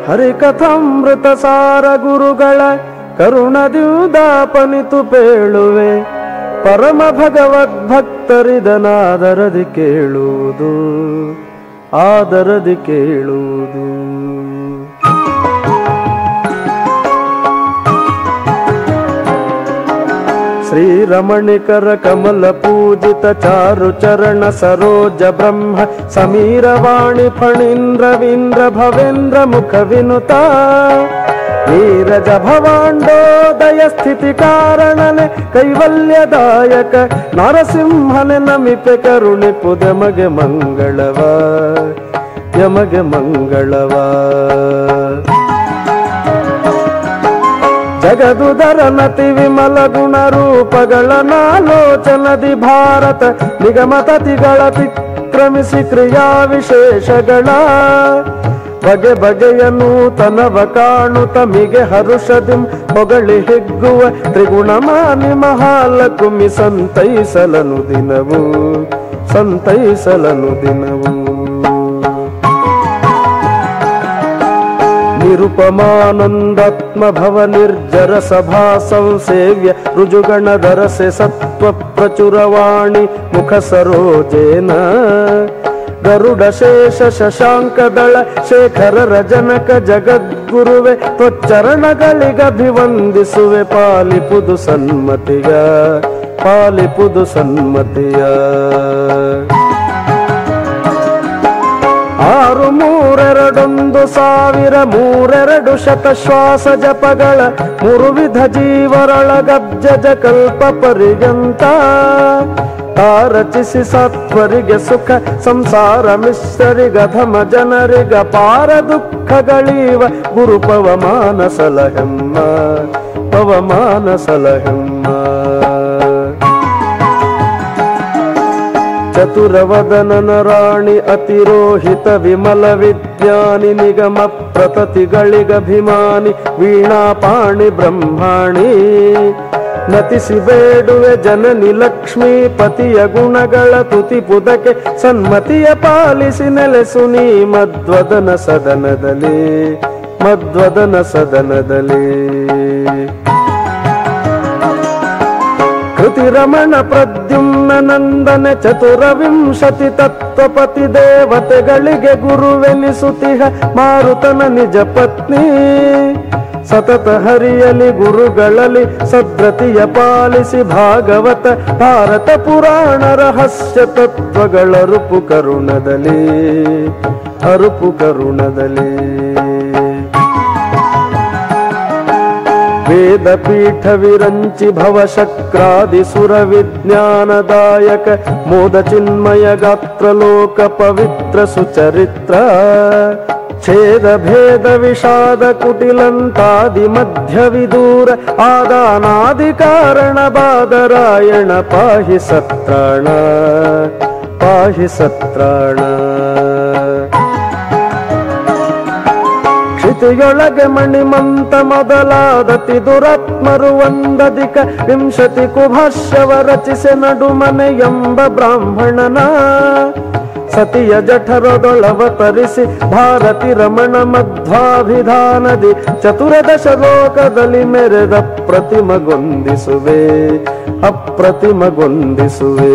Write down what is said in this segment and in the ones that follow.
ಹರಿಕಥಾಮೃತ ಸಾರ ಗುರುಗಳ ಕರುಣದಿಂದಾಪನಿತು ಪೇಳುವೆ ಪರಮ ಭಗವದ್ಭಕ್ತರಿದನಾದರದಿ ಕೇಳುವುದು ಆದರದಿ ಕೇಳುವುದು ಶ್ರೀರಮಣಿಕರ ಕಮಲ ಪೂಜಿತ ಚಾರು ಚರಣ ಸರೋಜ ಬ್ರಹ್ಮ ಸಮೀರವಾಣಿ ಫಣೀಂದ್ರವೀಂದ್ರ ಭವೇಂದ್ರ ಮುಖ ವಿನುತ ನೀರಜ ಭವಾಂಡೋದಯ ಸ್ಥಿತಿ ಕಾರಣನೆ ಕೈವಲ್ಯದಾಯಕ ನರಸಿಂಹನೆ ನಮಿಪೆ ಕರುಣಿಪು ಯಮಗೆ ಮಂಗಳವ ಯಮಗೆ ಮಂಗಳವ ಜಗದುದರ ನತಿ ವಿಮಲ ಗುಣ ರೂಪಗಳ ನಾಲೋಚನದಿ ಭಾರತ ನಿಗಮತತಿಗಳ ತಿಕ್ರಮಿಸಿ ಕ್ರಿಯಾ ವಿಶೇಷಗಳ ಬಗೆ ಬಗೆಯ ನೂತನವ ಕಾಣು ತಮಿಗೆ ಹರುಷದಿಂ ಹೊಗಳಿ ಹಿಗ್ಗುವ ತ್ರಿಗುಣಮಾನಿ ಮಹಾಲಕುಮಿ ಸಂತೈಸಲನು ದಿನವು ಸಂತೈಸಲನು ದಿನವು ನಿರುಪಮಾನಂದಾತ್ಮ ಭವ ನಿರ್ಜರ ಸಭಾ ಸಂಸೇವ್ಯ ರುಜುಗಣಧರಸೆ ಸತ್ವ ಪ್ರಚುರವಾಣಿ ಮುಖ ಸರೋಜೇನ ಗರುಡ ಶೇಷ ಶಶಾಂಕದಳ ಶೇಖರ ಜನಕ ಜಗದ್ಗುರುವೆ ತ್ವಚ್ಚರಣಗಳಿಗಭಿವಂದಿಸುವೆ ಪಾಲಿಪುದು ಸನ್ಮತಿಯ ಪಾಲಿಪುದು ಸನ್ಮತಿಯ ಆರು ಮೂರೆರಡೊಂದು ಸಾವಿರ ಮೂರೆರಡು ಶತ ಶ್ವಾಸ ಜಪಗಳ ಮೂರು ವಿಧ ಜೀವರೊಳಗಬ್ಜ ಕಲ್ಪ ಪರ್ಯಂತ ರಚಿಸಿ ಸತ್ವರಿಗೆ ಸುಖ ಸಂಸಾರ ಮಿಶ್ರರಿಗಧಮ ಜನರಿಗ ಪಾರ ದುಃಖಗಳೀವ ಗುರು ಪವಮಾನ ಸಲಹೆಮ್ಮ ಪವಮಾನ ಸಲಹೆಮ್ಮ ಚತುರವದನನ ರಾಣಿ ಅತಿರೋಹಿತ ವಿಮಲ ವಿಜ್ಞಾನಿ ನಿಗಮ ಪ್ರತತಿಗಳಿಗಭಿಮಾನಿ ವೀಣಾಪಾಣಿ ಬ್ರಹ್ಮಾಣಿ ನತಿಸಿ ಬೇಡುವೆ ಜನನಿ ಲಕ್ಷ್ಮೀ ಪತಿಯ ಗುಣಗಳ ತುತಿ ಪುದಕ್ಕೆ ಸನ್ಮತಿಯ ಪಾಲಿಸಿ ನೆಲೆಸು ನೀ ಮದ್ವದನ ಸದನದಲ್ಲಿ ಮದ್ವದನ ಸದನದಲ್ಲಿ ಕೃತಿರಮಣ ಪ್ರದ್ಯುಮ್ನ ನಂದನ ಚತುರವಿಂಶತಿ ತತ್ವಪತಿ ದೇವತೆಗಳಿಗೆ ಗುರುವೆನಿಸುತಿಹ ಮಾರುತನ ನಿಜ ಪತ್ನಿ ಸತತ ಹರಿಯಲಿ ಗುರುಗಳಲ್ಲಿ ಸದ್ರತಿಯ ಪಾಲಿಸಿ ಭಾಗವತ ಭಾರತ ಪುರಾಣ ರಹಸ್ಯ ತತ್ವಗಳ ಅರುಪು ಕರುಣದಲ್ಲಿ ಅರುಪು ಕರುಣದಲ್ಲಿ ವೇದ ಪೀಠ ವಿರಂಚಿ ಭವಶಕ್ರಾದಿ ಸುರ ವಿಜ್ಞಾನದಾಯಕ ಮೋದ ಚಿನ್ಮಯ ಗಾತ್ರ ಲೋಕ ಪವಿತ್ರ ಸುಚರಿತ್ರ ಛೇದ ಭೇದ ವಿಷಾದ ಕುಟಿಲಂತಾದಿ ಮಧ್ಯ ವಿದೂರ ಆದಾನಾದಿ ಕಾರಣ ಬಾದರಾಯಣ ಪಾಹಿ ಸತ್ರಾಣ ಪಾಹಿ ಸತ್ರಾಣ ಕ್ಷಿತಿಯೊಳಗೆ ಮಣಿಮಂತ ಮೊದಲಾದತಿ ದುರಾತ್ಮರು ಒಂದಧಿಕ ವಿಂಶತಿ ಕುಭಾಷ್ಯವ ರಚಿಸೆ ನಡುಮನೆ ಎಂಬ ಬ್ರಾಹ್ಮಣನ ಸತಿಯ ಜಠರದೊಳವತರಿಸಿ ಭಾರತಿ ರಮಣ ಮಧ್ವಾಭಿಧಾನದಿ ಚತುರದಶ ಲೋಕದಲ್ಲಿ ಮೆರೆದ ಪ್ರತಿಮಗೊಂದಿಸುವೆ ಅಪ್ರತಿಮಗೊಂದಿಸುವೆ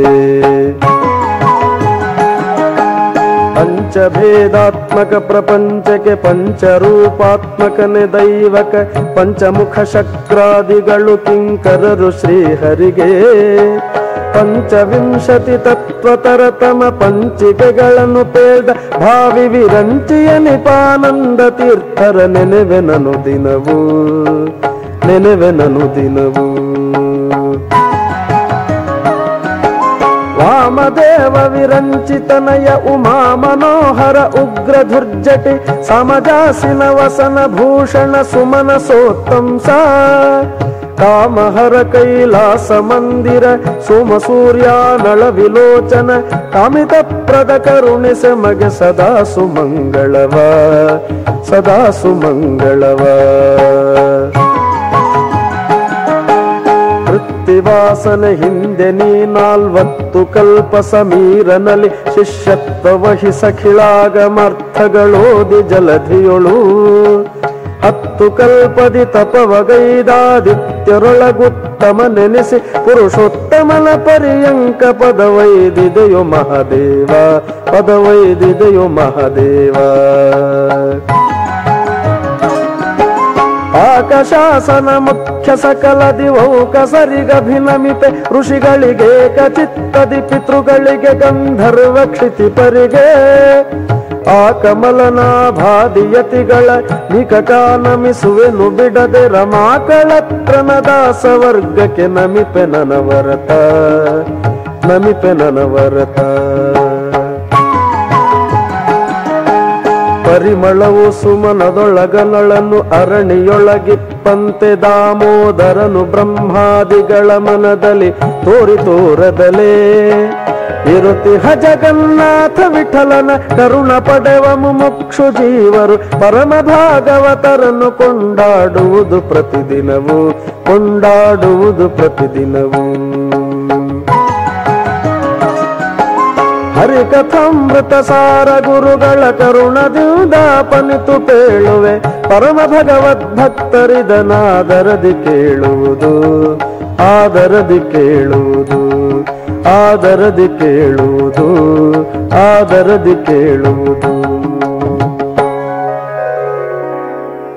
ಪಂಚಭೇದಾತ್ಮಕ ಪ್ರಪಂಚಕ್ಕೆ ಪಂಚರೂಪಾತ್ಮಕನೆ ದೈವಕ ಪಂಚಮುಖ ಶಕ್ರಾದಿಗಳು ಕಿಂಕರರು ಶ್ರೀಹರಿಗೆ ಪಂಚವಿಂಶತಿ ತತ್ವತರತಮ ಪಂಚಿಕೆಗಳನ್ನು ಪೇದ ಭಾವಿ ವಿರಂಚಿಯ ನಿಪಾನಂದ ತೀರ್ಥರ ನೆನೆವೆನನು ದಿನವು ನೆನೆವೆನನು ದಿನವು ವಾಮದೇವ ವಿರಂಚಿತನಯ ಉಮಾ ಮನೋಹರ ಉಗ್ರ ಧುರ್ಜಟಿ ಸಮಜಾಸಿನ ವಸನ ಭೂಷಣ ಸುಮನ ಸೋತ್ತಂಸ ಕಾಮಹರ ಕೈಲಾಸ ಮಂದಿರ ಸೋಮ ಸೂರ್ಯ ನಳ ವಿಲೋಚನ ಕಾಮಿತ ಪ್ರದ ಕರುಣಿಸ ಮಗೆ ಸದಾ ಸುಮಂಗಳವ ಸದಾ ಸುಮಂಗಳವ ಕೀರ್ತಿವಾಸನ ಹಿಂದೆ ನೀ ನಾಲ್ವತ್ತು ಕಲ್ಪ ಸಮೀರನಲ್ಲಿ ಶಿಷ್ಯತ್ವ ವಹಿಸಖಿಳಾಗಮರ್ಥಗಳೋದಿ ಜಲಧಿಯೊಳು ಹತ್ತು ಕಲ್ಪದಿ ತಪವಗೈದಾದಿತ್ಯರೊಳಗುತ್ತಮ ನೆನೆಸಿ ಪುರುಷೋತ್ತಮನ ಪರ್ಯಂಕ ಪದವೈದಿದೆಯೋ ಮಹಾದೇವ ಪದವೈದಿದೆಯೋ ಮಹಾದೇವ ಆಕಶಾಸನ ಮುಖ್ಯ ಸಕಲ ದಿವೌಕಸರಿಗಭಿನಮಿತೆ ಋಷಿಗಳಿಗೆ ಕಚಿತ್ತದಿ ಪಿತೃಗಳಿಗೆ ಗಂಧರ್ವ ಕ್ಷಿತಿಪರಿಗೆ ಆ ಕಮಲನಾಭಾದಿಯತಿಗಳ ನಿಕಟ ನಮಿಸುವೆನು ಬಿಡದೆ ರಮಾಕಳತ್ರನ ದಾಸ ವರ್ಗಕ್ಕೆ ನಮಿಪೆ ನನವರತ ನಮಿಪೆ ನನವರತ ಪರಿಮಳವು ಸುಮನದೊಳಗನಳನ್ನು ಅರಣಿಯೊಳಗಿಪ್ಪಂತೆ ದಾಮೋದರನು ಬ್ರಹ್ಮಾದಿಗಳ ಮನದಲ್ಲಿ ತೋರಿ ತೋರದಲೇ ಇರುತಿಹ ಜಗನ್ನಾಥ ವಿಠಲನ ಕರುಣ ಪಡೆವ ಮುಮುಕ್ಷು ಜೀವರು ಪರಮ ಭಾಗವತರನ್ನು ಕೊಂಡಾಡುವುದು ಪ್ರತಿದಿನವೂ ಕೊಂಡಾಡುವುದು ಪ್ರತಿದಿನವೂ ಹರಿಕಥಾಮೃತ ಸಾರ ಗುರುಗಳ ಕರುಣದಿಂದ ಪನಿತು ಪೇಳುವೆ ಪರಮ ಭಗವದ್ಭಕ್ತರಿದನಾದರದಿ ಕೇಳುವುದು ಆದರದಿ ಕೇಳುವುದು ಆದರದಿ ಕೇಳುವುದು ಆದರದಿ ಕೇಳುವುದು